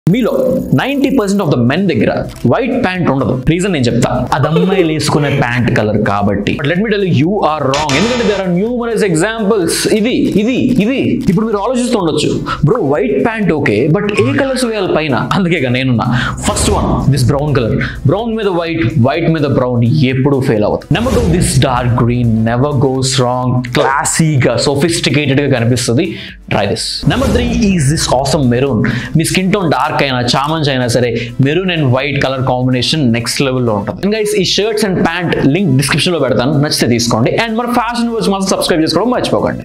మీలో ninety percent of the men దగ్గర white pant ఉండదు రీజన్ నేను చెప్తా అది అమ్మాయిలు వేసుకునే ప్యాంట్ కలర్ కాబట్టి let me tell you are wrong ఎందుకంటే దేర్ ఆర్ న్యూమరస్ ఎగ్జాంపుల్స్ ఇది ఇది ఇది ఇప్పుడు మీరు ఆలోచిస్తూ ఉండొచ్చు bro white pant okay but ఏ కలర్స్ వేయాలి పైన అందుకే ఇక నేనున్నా first one this brown colour brown మీద వైట్ వైట్ మీద బ్రౌన్ ఎప్పుడు ఫెయిల్ అవుతుంది number two this dark green never goes wrong క్లాసీగా సోఫిస్టికేటెడ్ గా కనిపిస్తుంది try this number three is this awesome maroon మీ స్కిన్ టోన్ డార్క్ అయినా చామంచ్ అయినా సరే maroon and white colour combination next లెవెల్లో ఉంటుంది అండ్ గైస్ ఈ shirts and pant link description లో పెడతాను నచ్చితే తీసుకోండి అండ్ మన ఫ్యాషన్ వర్స్ మాత్రం సబ్స్క్రైబ్ చేసుకోవడం మర్చిపోకండి